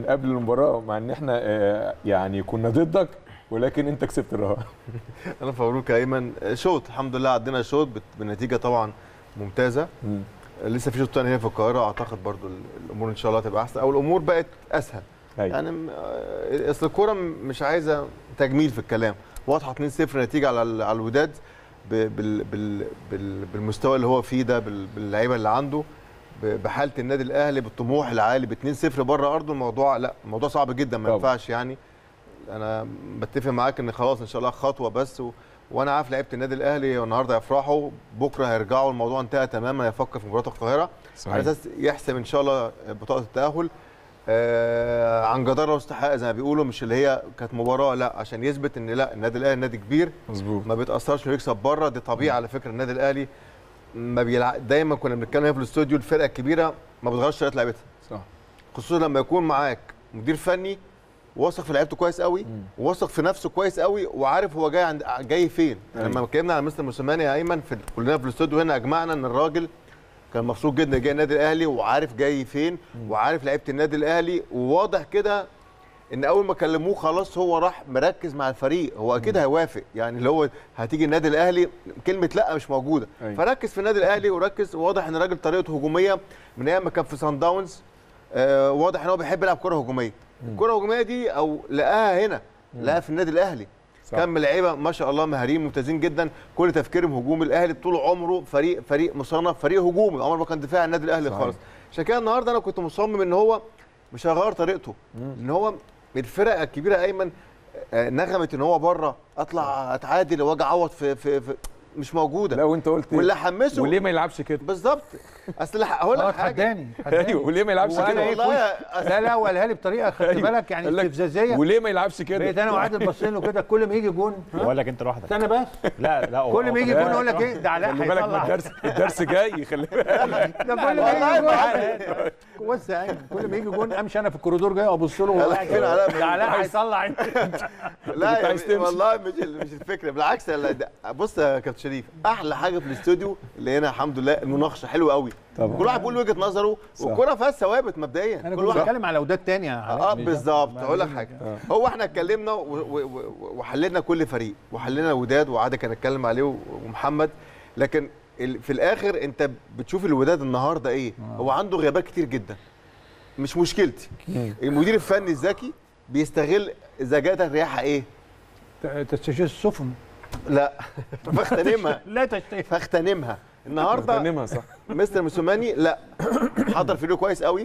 قبل المباراه مع ان احنا آه، يعني كنا ضدك ولكن انت كسبت الرهان انا مبروك يا ايمن شوط الحمد لله عدينا شوط بت- بنتيجه طبعا ممتازه لسه في شوط تاني هنا في القاهره اعتقد برضو ال- الامور ان شاء الله تبقى احسن او الامور بقت اسهل أيوة. يعني م- آه، اصل الكوره م- مش عايزه تجميل في الكلام واضحه 2-0 نتيجه على ال- على الوداد ب- بال بال بال بالمستوى اللي هو فيه ده بال- باللعيبه اللي عنده ب- بحاله النادي الاهلي بالطموح العالي ب 2-0 بره ارضه الموضوع لا الموضوع صعب جدا ما طبعا. ينفعش يعني انا بتفق معاك ان خلاص ان شاء الله خطوه بس و... وانا عارف لعيبه النادي الاهلي النهارده هيفرحوا بكره هيرجعوا الموضوع انتهى تماما هيفكر في مباراه القاهره صحيح. على اساس يحسم ان شاء الله بطاقه التاهل آه عن جداره واستحقاق زي ما بيقولوا مش اللي هي كانت مباراه لا عشان يثبت ان لا النادي الاهلي نادي كبير مظبوط ما بيتاثرش ويكسب بره دي طبيعي على فكره النادي الاهلي ما بيلعب دايما كنا بنتكلم هنا في الاستوديو الفرقه الكبيره ما بتغيرش طريقه لعبتها صح خصوصا لما يكون معاك مدير فني واثق في لعيبته كويس قوي واثق في نفسه كويس قوي وعارف هو جاي عند جاي فين أيوة. لما اتكلمنا على مستر موسيماني يا ايمن في كلنا في الاستوديو هنا اجمعنا ان الراجل كان مبسوط جدا جاي النادي الاهلي وعارف جاي فين وعارف لعيبه النادي الاهلي وواضح كده ان اول ما كلموه خلاص هو راح مركز مع الفريق هو اكيد هيوافق يعني اللي هو هتيجي النادي الاهلي كلمه لا مش موجوده أيوة. فركز في النادي الاهلي وركز واضح ان الراجل طريقته هجوميه من ايام ما كان في سان داونز آه واضح ان هو بيحب يلعب كره هجوميه الكره الهجوميه دي او لقاها هنا لقاها في النادي الاهلي صح. كم لعيبه ما شاء الله مهاريين ممتازين جدا كل تفكيرهم هجومي الاهلي طول عمره فريق فريق مصنف فريق هجومي عمره ما كان دفاع عن النادي الاهلي صحيح. خالص عشان كده النهارده انا كنت مصمم ان هو مش هيغير طريقته ان هو من الفرق الكبيره ايمن آه، نغمه ان هو بره اطلع اتعادل واجي اعوض في, في, في مش موجوده لا وانت قلت واللي حمسه وليه ما يلعبش كده بالظبط اصل هقول اه لك حاجه تحداني تحداني. ايوه وليه ما يلعبش وأنا كده إيه والله يا- لا لا وقالها لي بطريقه خدت أيوة. بالك يعني قال لك استفزازيه وليه ما يلعبش كده بقيت انا وعادل باصين له كده كل ما يجي جون ها؟ بقول لك انت لوحدك استنى بس لا لا هو- كل ما هو يجي طبيعي. جون اقول لك ايه ده علاء خلي بالك من هيطلع الدرس الدرس جاي خلي بالك ده كل ما والله يجي ما جون بص يا عيني كل ما يجي جون امشي انا في الكوريدور جاي ابص له وهو لا، قاعد كده كده. علاء ده علاء هيطلع لا كنت عايز يا تمشي. والله مش ال- مش الفكره بالعكس لا، ده- بص يا كابتن شريف احلى حاجه في الاستوديو اللي هنا الحمد لله المناقشه حلوه قوي طبعا. كل واحد بيقول وجهه نظره صح. والكوره فيها ثوابت مبدئيا انا كل كنت واحد بتكلم على وداد تاني يا علاء اه مش- بالظبط ما- هقول لك حاجه هو احنا اتكلمنا و- و- و- وحللنا كل فريق وحللنا وداد وعاده كان اتكلم عليه و- ومحمد لكن ال- في الاخر انت بتشوف الوداد النهارده ايه هو عنده غيابات كتير جدا مش مشكلتي المدير الفني الذكي بيستغل ذكاء الرياحه ايه ت- تستشير السفن لا فاغتنمها لا تشتهي فاغتنمها النهارده غنمها صح مستر موسوماني لا حضر فيديو كويس قوي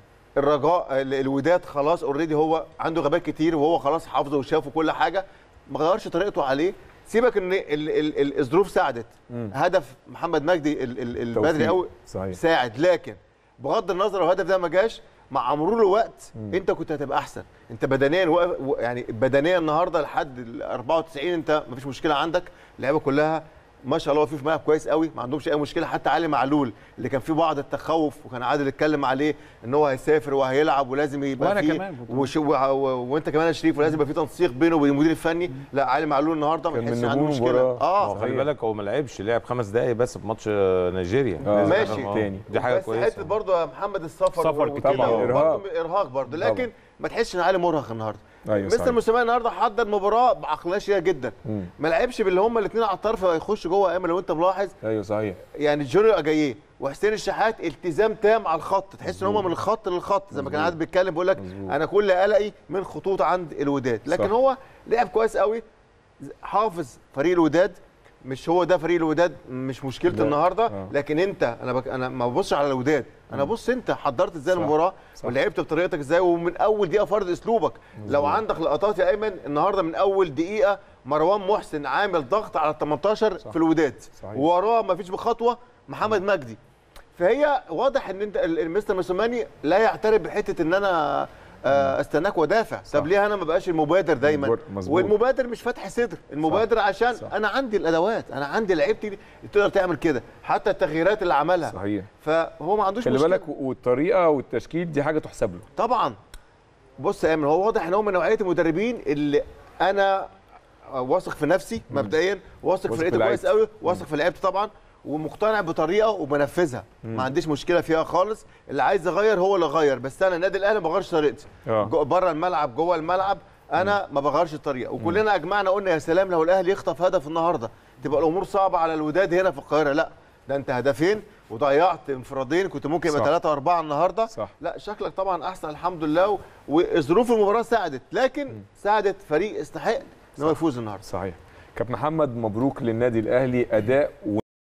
الرجاء ال- الوداد خلاص اوريدي هو عنده غابات كتير وهو خلاص حافظه وشافه كل حاجه ما غيرش طريقته عليه سيبك ان ال- ال- ال- الظروف ساعدت هدف محمد مجدي ال- ال- البدري توفيق. قوي صحيح. ساعد لكن بغض النظر لو الهدف ده ما جاش مع مرور الوقت انت كنت هتبقى احسن انت بدنيا واقف- و- يعني بدنيا النهارده لحد ال 94 انت ما فيش مشكله عندك اللعيبه كلها ما شاء الله في في ملعب كويس قوي ما عندهمش اي مشكله حتى علي معلول اللي كان فيه بعض التخوف وكان عادل اتكلم عليه ان هو هيسافر وهيلعب ولازم يبقى وأنا فيه كمان كنت وش و... و... وانت كمان يا شريف ولازم يبقى في تنسيق بينه وبين المدير الفني لا علي معلول النهارده ما كان من تحسش عنده نجوم مشكله المباراة. اه هو خلي بالك هو ما لعبش لعب خمس دقايق بس في ماتش نيجيريا آه، ماشي. آه، تاني. دي حاجه بس كويسه حته برضه يا محمد السفر سفر وكده طبعاً، برضه إرهاق. ارهاق برضه لكن ما تحسش ان علي مرهق النهارده ايوه مستر صحيح. موسيماني النهارده حضر مباراه بعقليه شديده جدا مم. ما لعبش باللي هم الاثنين على الطرف هيخشوا جوه ايمن لو انت ملاحظ ايوه صحيح يعني جونيور اجاييه وحسين الشحات التزام تام على الخط تحس ان هم من الخط للخط زي ما كان عادل بيتكلم بيقول لك مظبوط. انا كل قلقي من خطوط عند الوداد لكن صح. هو لعب كويس قوي حافظ فريق الوداد مش هو ده فريق الوداد مش مشكله لا. النهارده آه. لكن انت انا بك انا ما ببصش على الوداد انا بص انت حضرت ازاي صح. المباراه صح. ولعبت بطريقتك ازاي ومن اول دقيقه فرض اسلوبك لو عندك لقطات يا ايمن النهارده من اول دقيقه مروان محسن عامل ضغط على ال 18 صح. في الوداد صحيح. ووراه ما فيش بخطوه محمد مجدي فهي واضح ان انت ال- المستر موسوماني لا يعترف بحته ان انا آه، استناك ودافع طب ليه انا ما بقاش المبادر دايما مظبوط- مظبوط. والمبادر مش فتح صدر المبادر عشان صح. انا عندي الادوات انا عندي لعيبتي اللي تقدر تعمل كده حتى التغييرات اللي عملها صحيح فهو ما عندوش خلي مشكلة. بالك والطريقه والتشكيل دي حاجه تحسب له طبعا بص يا ايمن هو واضح ان هو من نوعيه المدربين اللي انا واثق في نفسي مبدئيا واثق واثق في في لعيبتي كويس لعيبتي. قوي واثق في لعيبتي طبعا ومقتنع بطريقه وبنفذها ما عنديش مشكله فيها خالص اللي عايز يغير هو اللي يغير بس انا النادي الاهلي ما بغيرش طريقتي آه. جو- بره الملعب جوه الملعب انا ما بغيرش الطريقه وكلنا اجمعنا قلنا يا سلام لو الاهلي يخطف هدف النهارده تبقى الامور صعبه على الوداد هنا في القاهره لا ده انت هدفين وضيعت انفرادين كنت ممكن يبقى صح. ثلاثة أربعة النهارده صح. لا شكلك طبعا أحسن الحمد لله و- وظروف المباراة ساعدت لكن ساعدت فريق استحق إن هو يفوز النهارده صحيح كابتن محمد مبروك للنادي الاهلي اداء